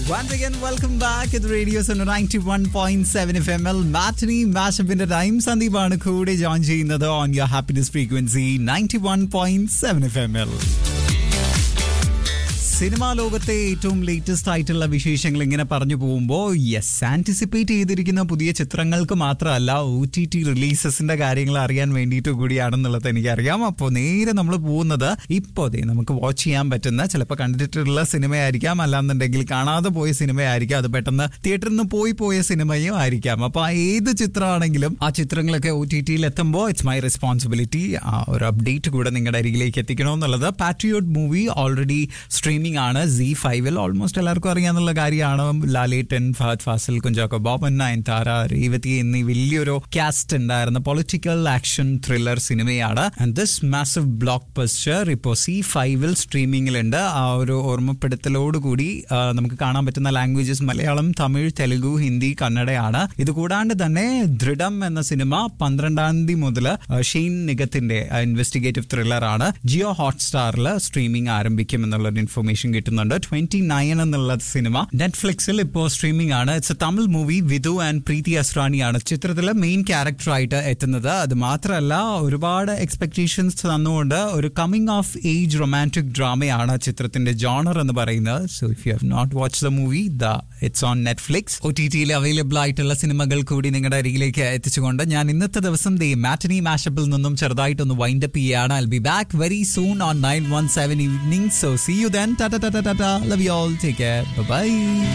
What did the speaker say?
Once again, welcome back to the Radio Center 91.7 FM L Matinee Mashupന്റെ time സന്ദീപാണ് കൂടെ join ചെയ്യുന്നത് on your happiness frequency 91.7 FM L. Cinema ലോകത്തെ ഏറ്റവും latest ആയിട്ടുള്ള വിശേഷങ്ങൾ ഇങ്ങനെ പറഞ്ഞു പോകുമ്പോൾ യെസ് ആന്റിസിപ്പേറ്റ് ചെയ്തിരിക്കുന്ന പുതിയ ചിത്രങ്ങൾക്ക് മാത്രമല്ല ഒ ടി ടി റിലീസസിന്റെ കാര്യങ്ങൾ അറിയാൻ വേണ്ടിയിട്ട് കൂടിയാണെന്നുള്ളത് എനിക്കറിയാം അപ്പോൾ നേരെ നമ്മൾ പോകുന്നത് ഇപ്പോൾ ദേ നമുക്ക് വാച്ച് ചെയ്യാൻ പറ്റുന്ന ചിലപ്പോൾ കണ്ടിട്ടുള്ള സിനിമയായിരിക്കാം അല്ലാന്നുണ്ടെങ്കിൽ കാണാതെ പോയ സിനിമയായിരിക്കാം അത് പെട്ടെന്ന് തിയേറ്ററിൽ നിന്ന് പോയി പോയ സിനിമയും ആയിരിക്കാം അപ്പോൾ ആ ഏത് ചിത്രമാണെങ്കിലും ആ ചിത്രങ്ങളൊക്കെ ഒ ടി ടിയിൽ എത്തുമ്പോൾ ഇറ്റ്സ് മൈ റെസ്പോൺസിബിലിറ്റി ആ ഒരു അപ്ഡേറ്റ് കൂടെ നിങ്ങളുടെ അരികിലേക്ക് എത്തിക്കണമെന്നുള്ളത് പാട്രിയോട്ട് മൂവി ഓൾറെഡി സ്ട്രീമിംഗ് ആണ് സി ഫൈവിൽ ഓൾമോസ്റ്റ് എല്ലാവർക്കും അറിയാന്നുള്ള കാര്യമാണ് ലാലേട്ടൻ ഫഹദ് ഫാസിൽ കുഞ്ചാക്കോ ബോബൻ നയൻതാര രേവതി എന്നീ വലിയൊരു കാസ്റ്റ് ഉണ്ടായിരുന്ന പൊളിറ്റിക്കൽ ആക്ഷൻ ത്രില്ലർ സിനിമയാണ് and this massive blockbuster ഇപ്പോൾ സി ഫൈവിൽ സ്ട്രീമിംഗിലുണ്ട് ആ ഒരു ഓർമ്മപ്പെടുത്തലോടുകൂടി ആ, നമുക്ക് കാണാൻ പറ്റുന്ന ലാംഗ്വേജസ് മലയാളം തമിഴ് തെലുഗു ഹിന്ദി കന്നഡയാണ് ഇത് കൂടാണ്ട് തന്നെ ദൃഢം എന്ന സിനിമ പന്ത്രണ്ടാം തീയതി മുതൽ ഷെയ്ൻ നിഗത്തിന്റെ ഇൻവെസ്റ്റിഗേറ്റീവ് ത്രില്ലർ ആണ് ജിയോ ഹോട്ട്സ്റ്റാറിൽ സ്ട്രീമിംഗ് ആരംഭിക്കും എന്നുള്ളൊരു ഇൻഫർമേഷൻ കിട്ടുന്നുണ്ട് ട്വന്റി നയൻ എന്നുള്ള സിനിമ നെറ്റ്ഫ്ലിക്സിൽ ഇപ്പോൾ സ്ട്രീമിംഗ് ആണ് it's a Tamil movie Vidhu and Preethi അസ്രാണിയാണ് ചിത്രത്തിലെ മെയിൻ ക്യാരക്ടറായിട്ട് എത്തുന്നത് അത് മാത്രമല്ല ഒരുപാട് എക്സ്പെക്ടേഷൻസ് തന്നുകൊണ്ട് ഒരു കമ്മിങ് ഓഫ് ഏജ് റൊമാൻറ്റിക് ഡ്രാമയാണ് ചിത്രത്തിന്റെ ജോണർ എന്ന് പറയുന്നത് so if you have not watch the movie the it's on Netflix O T ടിയിൽ അവൈലബിൾ ആയിട്ടുള്ള സിനിമകൾ കൂടി നിങ്ങളുടെ അരികിലേക്ക് എത്തിച്ചുകൊണ്ട് ഞാൻ ഇന്നത്തെ ദിവസം ദേ മാറ്റനി മാഷപ്പിൽ നിന്നും ചെറുതായിട്ടൊന്ന് വൈൻഡ് അപ്പ് ചെയ്യാണ് I be back very soon on nine one seven evening so see you then tata tata tata love you all take care by